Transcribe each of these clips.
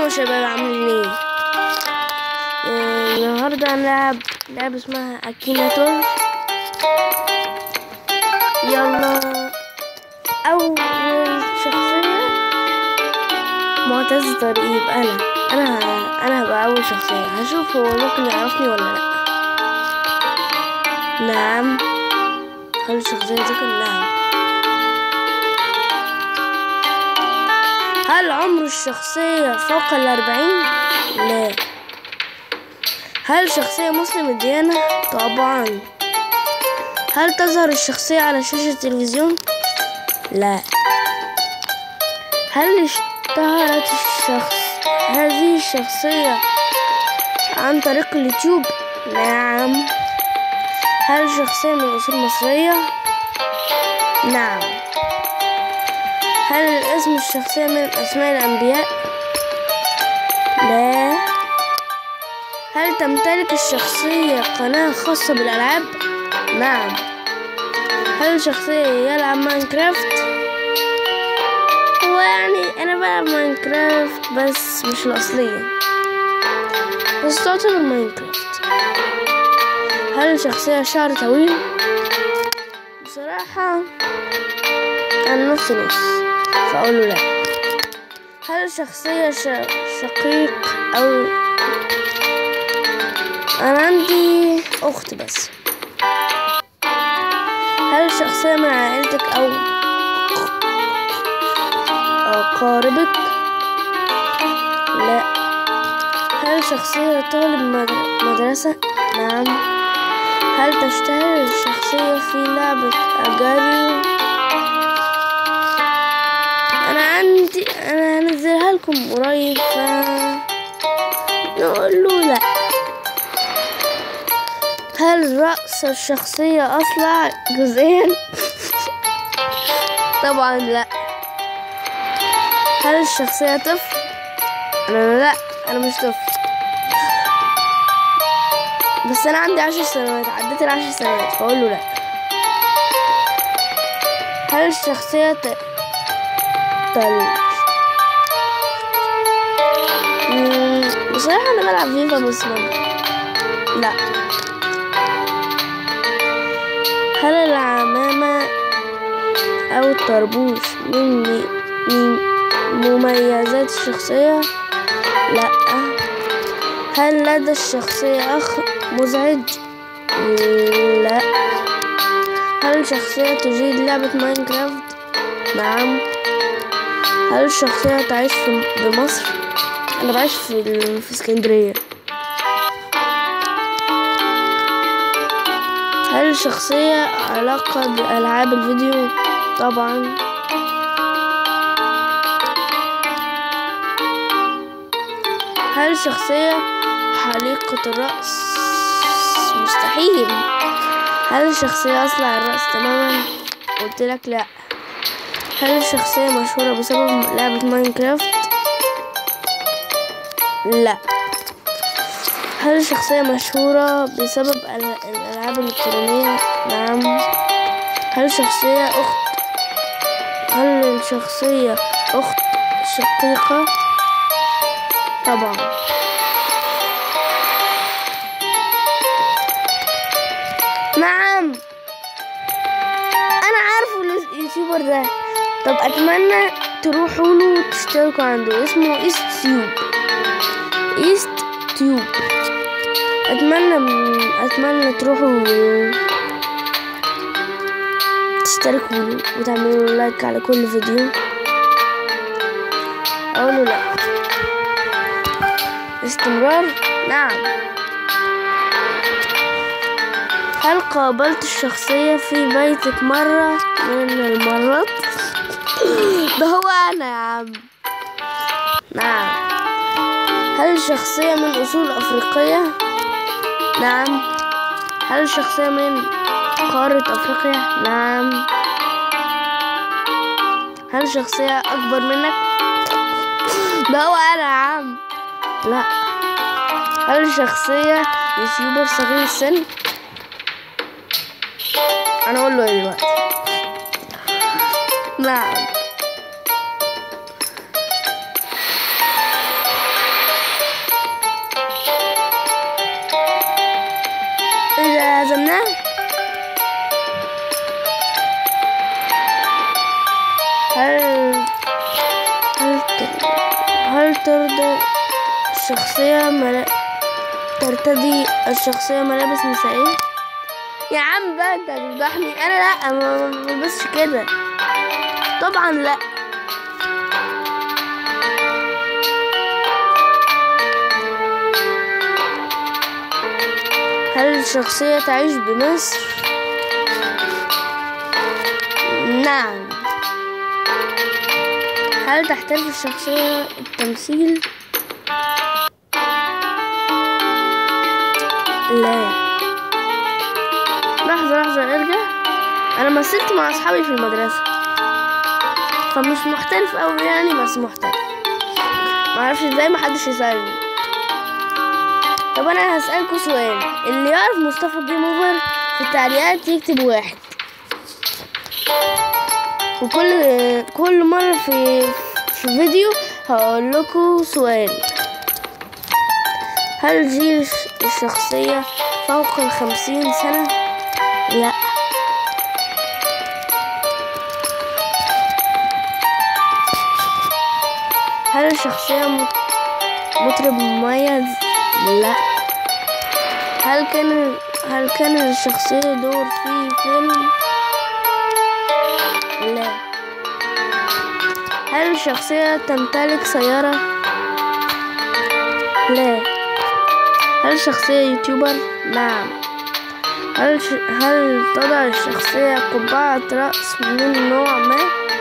يا شباب عاملين ايه آه، النهارده هنلعب لعبة اسمها اكيناتور يلا اول شخصية معتز طريق انا انا ه- انا هبقى اول شخصية هشوف هو ممكن يعرفني ولا لا نعم هل الشخصية ذكر نعم هل عمر الشخصية فوق الأربعين؟ لا هل الشخصية مسلم الديانة؟ طبعا هل تظهر الشخصية على شاشة التلفزيون؟ لا هل اشتهرت الشخص هذه الشخصية عن طريق اليوتيوب؟ نعم هل الشخصية من أصول مصرية؟ نعم هل الاسم الشخصية من أسماء الأنبياء؟ لا هل تمتلك الشخصية قناة خاصة بالألعاب؟ نعم هل الشخصية يلعب ماينكرافت؟ هو يعني أنا بلعب ماينكرافت بس مش الأصلية بس تعتبر ماينكرافت هل الشخصية شعر طويل؟ بصراحة أنا نص نص فأقول له لا هل الشخصية ش... شقيق أو أنا عندي أخت بس هل الشخصية من عائلتك أو أقاربك؟ لا هل الشخصية طالب مد- مدرسة؟ نعم هل تشتهر الشخصية في لعبة أجاريو؟ انا عندي انا هنزلها لكم قريب ف نقول له لا هل رأس الشخصية أصلع جزئيا؟ طبعا لا هل الشخصية طفل؟ أنا لا أنا مش طفل بس أنا عندي عشر سنوات عديت العشر سنوات فأقول له لا هل الشخصية ت... تل مم، بصراحة أنا بلعب فيفا بس ما لا هل العمامة أو الطربوش من من مميزات الشخصية؟ لا هل لدى الشخصية أخ مزعج؟ لا هل الشخصية تجيد لعبة ماينكرافت؟ نعم هل الشخصية تعيش في بمصر؟ أنا بعيش في ال- في اسكندرية هل الشخصية علاقة بألعاب الفيديو؟ طبعا هل الشخصية حليقة الرأس؟ مستحيل هل الشخصية أصلع الرأس تماما؟ قلت لك لأ هل الشخصية مشهورة بسبب لعبة ماينكرافت؟ لا هل الشخصية مشهورة بسبب ال- الألعاب الإلكترونية؟ نعم هل الشخصية أخت هل الشخصية أخت شقيقة؟ طبعا نعم انا عارف اليوتيوبر ده طب اتمنى تروحوا له وتشتركوا عنده اسمه ايست تيوب ايست تيوب اتمنى اتمنى تروحوا تشتركوا له وتعملوا له لايك على كل فيديو اقول له لا استمرار نعم هل قابلت الشخصية في بيتك مرة من المرات؟ ده هو أنا يا عم نعم هل الشخصية من أصول أفريقية؟ نعم هل الشخصية من قارة أفريقيا؟ نعم هل الشخصية أكبر منك؟ ده هو أنا يا عم لا هل الشخصية يوتيوبر صغير السن؟ انا اقول له ايه دلوقتي نعم هل ترضى الشخصية ملا... ترتدي الشخصية ملابس نسائية؟ يا عم بقى انت هتفضحني انا لا ما ما بلبسش كده طبعا لا هل الشخصية تعيش بمصر؟ نعم هل تحترف الشخصية التمثيل؟ لا لحظة لحظة ارجع انا مثلت مع اصحابي في المدرسة فمش محترف اوي يعني بس محترف معرفش ازاي محدش يسألني طب انا هسألكوا سؤال اللي يعرف مصطفى جيم اوفر في التعليقات يكتب واحد وكل كل مرة في في فيديو هقول لكم سؤال هل جيل الشخصية فوق الخمسين سنة؟ لا هل الشخصية مط- مطرب مميز؟ لا هل كان هل كان الشخصية دور في فيلم؟ لا هل الشخصية تمتلك سيارة؟ لا هل الشخصية يوتيوبر؟ نعم هل ش... هل تضع الشخصية قبعة رأس من نوع ما؟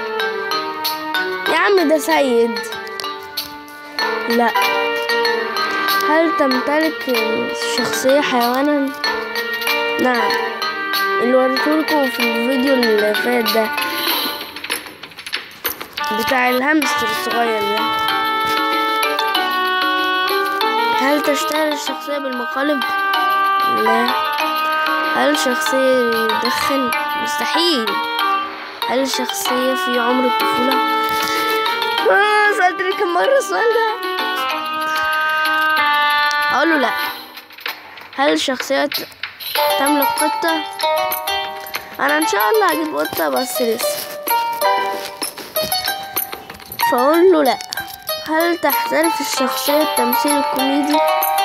يا عم ده سيد لا هل تمتلك الشخصية حيوانا؟ نعم اللي وريتهولكوا في الفيديو اللي فات ده بتاع الهامستر الصغير ده هل تشتهر الشخصية بالمقالب؟ لا هل الشخصية يدخن؟ مستحيل هل الشخصية في عمر الطفولة؟ آه سألتني كم مرة السؤال ده أقول له لا هل الشخصية ت- تملك قطة؟ أنا إن شاء الله هجيب قطة بس لسه فأقول له لا هل تحترف الشخصية التمثيل الكوميدي؟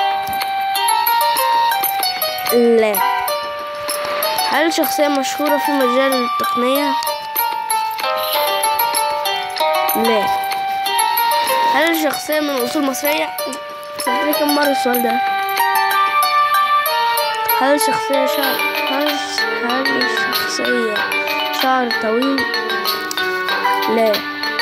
لا هل الشخصية مشهورة في مجال التقنية؟ لا هل الشخصية من أصول مصرية؟ سألتني كم مرة السؤال ده هل الشخصية شعر هل هل الشخصية شعر طويل؟ لا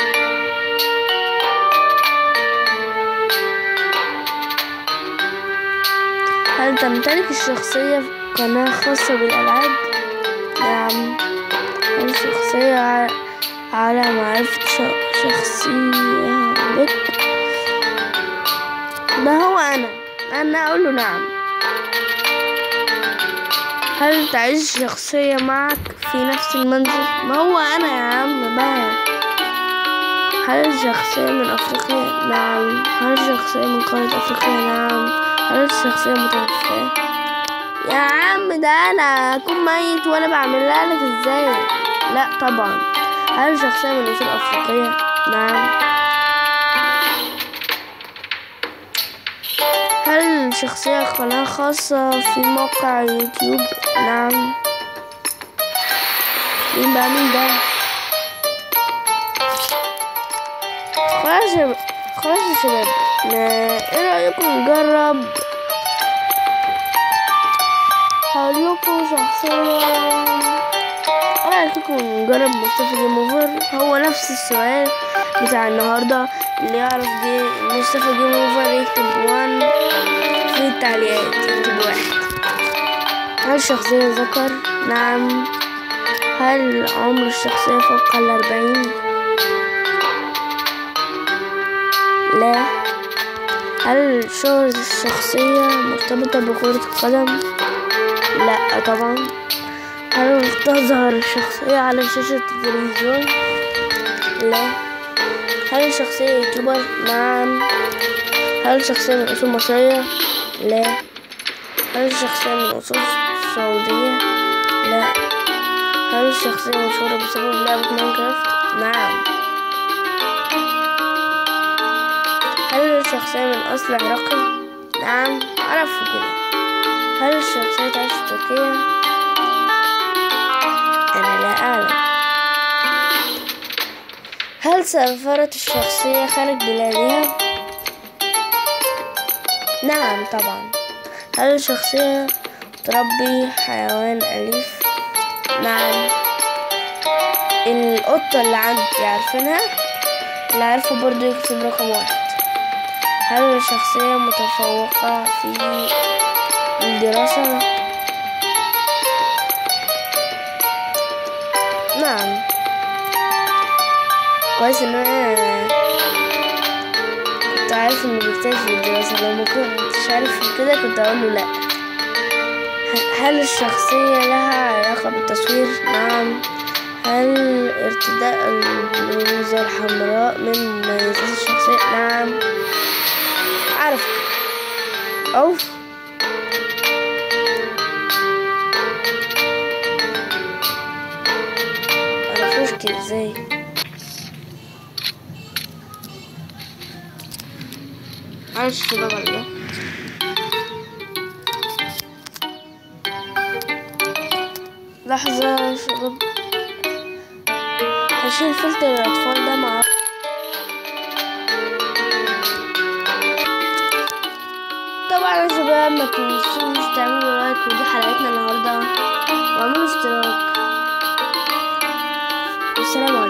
هل تمتلك الشخصية قناة خاصة بالألعاب؟ نعم هل الشخصية ع- على معرفة ش- شخصية بك؟ ده هو أنا أنا أقول له نعم هل تعيش شخصية معك في نفس المنزل؟ ما هو أنا يا عم بقى هل الشخصية من أفريقيا؟ نعم هل الشخصية من قارة أفريقيا؟ نعم هل الشخصية متوفاة؟ يا عم ده أنا أكون ميت وأنا بعملها لك إزاي؟ لا طبعا هل الشخصية من أصول أفريقية؟ نعم هل الشخصية قناة خاصة في موقع يوتيوب؟ نعم مين بقى مين ده؟ خلاص يا خلاص يا شباب نا- ايه رأيكم نجرب هقول لكم شخصية ايه رأيكم نجرب مصطفى جيم اوفر هو نفس السؤال بتاع النهاردة اللي يعرف جي مصطفى جيم اوفر يكتب وان في التعليقات يكتب واحد هل الشخصية ذكر؟ نعم هل عمر الشخصية فوق الأربعين؟ لا هل شهرة الشخصية مرتبطة بكرة القدم؟ لا طبعا هل تظهر الشخصية على شاشة التلفزيون؟ لا هل الشخصية يوتيوبر؟ نعم هل الشخصية من أصول مصرية؟ لا هل الشخصية من أصول سعودية؟ لا هل الشخصية مشهورة بسبب لعبة ماينكرافت؟ نعم شخصية من أصل عراقي؟ نعم أعرفه كده هل الشخصية تعيش في تركيا؟ أنا لا أعلم هل سافرت الشخصية خارج بلادها؟ نعم طبعا هل الشخصية تربي حيوان أليف؟ نعم القطة اللي عندي عارفينها؟ اللي عارفه برضو يكتب رقم واحد هل الشخصية متفوقة في الدراسة؟ نعم كويس ان انا كنت عارف انه بيجتهد في الدراسة لو ما كنتش عارف كده كنت اقول له لا هل الشخصية لها علاقة بالتصوير؟ نعم هل ارتداء البلوزة الحمراء من مميزات الشخصية؟ نعم أعرف أوف معرفوش كده ازاي معلش الشباب ده لحظة يا شباب هشيل فلتر الأطفال ده مع طبعا يا شباب ما تنسوش تعملوا لايك ودي حلقتنا النهارده واعملوا اشتراك والسلام عليكم